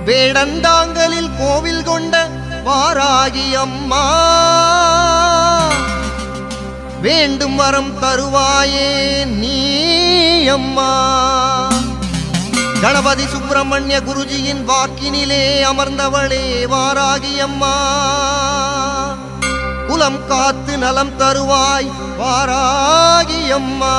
வேடந்தாங்கலில் கோவில் கொண்ட வாராகி அம்மா வேண்டும் வரம் தருவாயே நீ அம்மா கணபதி சுப்பிரமணிய குருஜியின் வாக்கினிலே அமர்ந்தவளே வாராகி அம்மா குலம் காத்து நலம் தருவாய் வாராகி அம்மா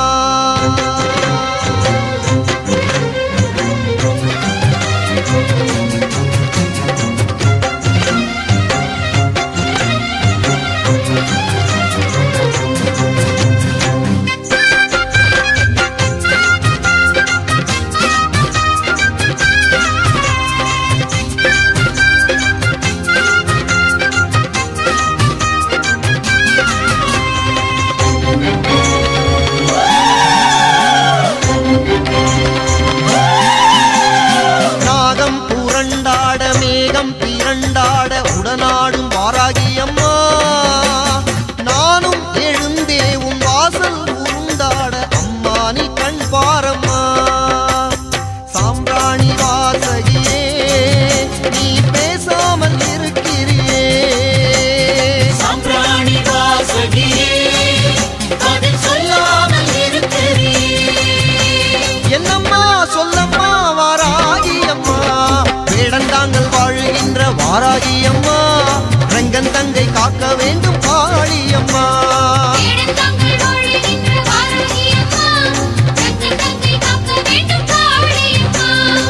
நாகம் புரண்டாட மேகம் திரண்டாட உடனாடும் வாராகி அம்மா நானும் எழுந்தே உன் வாசல் உருண்டாட அம்மா நீ கண் பாரம்மா சாம்பிராணி வாசகியே நீ பேசாமல் இருக்கிறியே சாம்பிராணி வாசகியே பதில் சொல்லாமல் இருக்கிறீர் என்னம்மா சொல்லம்மா வாராகி அம்மா வேடந்தாங்கள் வாழுகின்ற வாராகி அம்மா ரங்கன் தங்கை காக்க வேண்டும் காளி அம்மா வேடந்தாங்கள் வாழுகின்ற வாராகி அம்மா, ரங்கன் தங்கை காக்க வேண்டும் காளி அம்மா.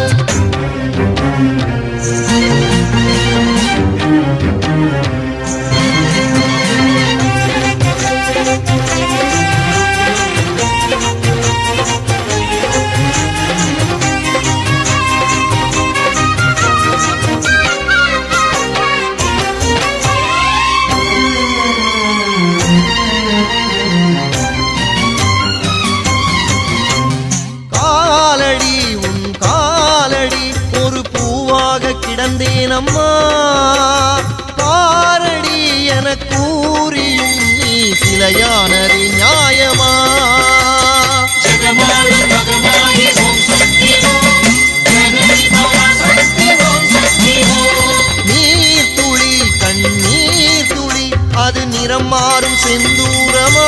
காலடி உன் காலடி ஒரு பூவாக கிடந்தேன் அம்மா காரடி என கூறியும் நீ சிலையானது நியாயமா ஜெகமாளும் மகமாயி ஓம் சக்தி ஓம் ஜனனி பவா சக்தி ஓம் சக்தி ஓம் நீர் துளி கண்ணீர் துளி அது நிறம் மாறும் செந்தூரமா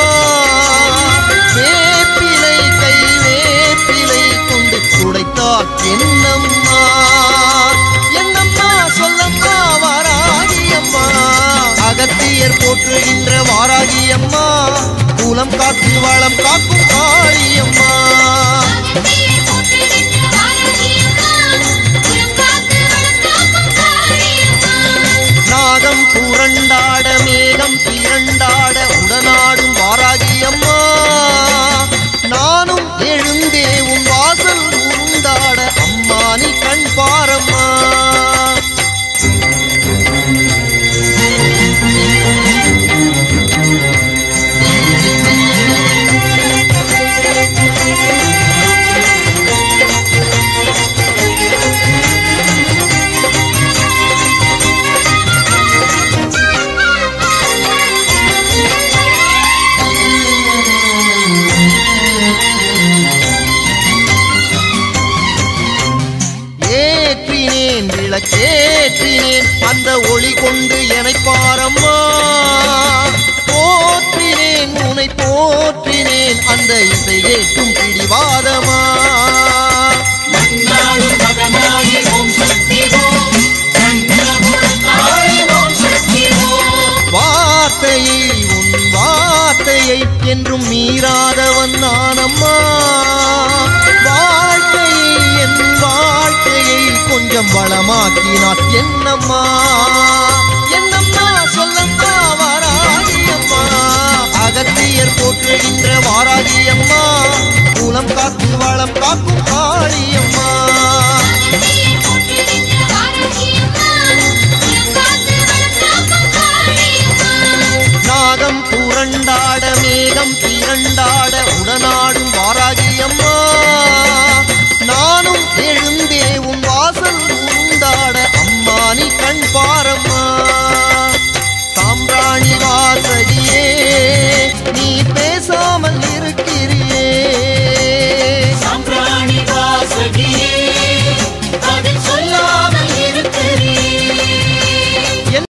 வேப்பிலை கை வேப்பிலை கொண்டு துடைத்தால் என்னம்மா என்னம்மா சொல்லம்மா வாராகி அம்மா அகத்தியர் போற்றுகின்ற வாராகி அம்மா குலம் காத்து வளம் காக்கும் காளி அம்மா அகத்தியை போற்றுகின்ற வாராகி அம்மா, குலம் காத்து வளம் காக்கும் காளி அம்மா. நாகம் புரண்டாட மேகம் திரண்டாட உடனாடும் வாராகி அம்மா நானும் எழுந்தே உன் வாசல் உருண்டாட அம்மா நீ கண் பாரம்மா ஏற்றினேன் விளக்கேற்றினேன் அந்த ஒளி கொண்டு என்னை பாரம்மா போற்றினேன் உனை போற்றினேன் அந்த இசை ஏற்றும் பிடிவாதமா மன்னாளும் மகமாயி ஓம் சக்தி ஓம் கண்ணபுரம் காளி ஓம் சக்தி ஓம் வார்த்தையை உன் வார்த்தையை என்றும் மீறாதவன் நானம்மா வாழ்க்கையை என் வாழ்க்கையை கொஞ்சம் வளமாக்கினார் என்னம்மா என்னம்மா சொல்லம்மா வாராகி அம்மா அகத்தியர் போற்றுகின்ற வாராகி அம்மா குலம் காத்து வளம் காக்கும் காளி அம்மா அகத்தியை போற்றுகின்ற வாராகி அம்மா, குலம் காத்து வளம் காக்கும் காளி அம்மா. நாகம் புரண்டாட மேகம் திரண்டாட உடனாடும் வாராகி அம்மா நானும் எழுந்தே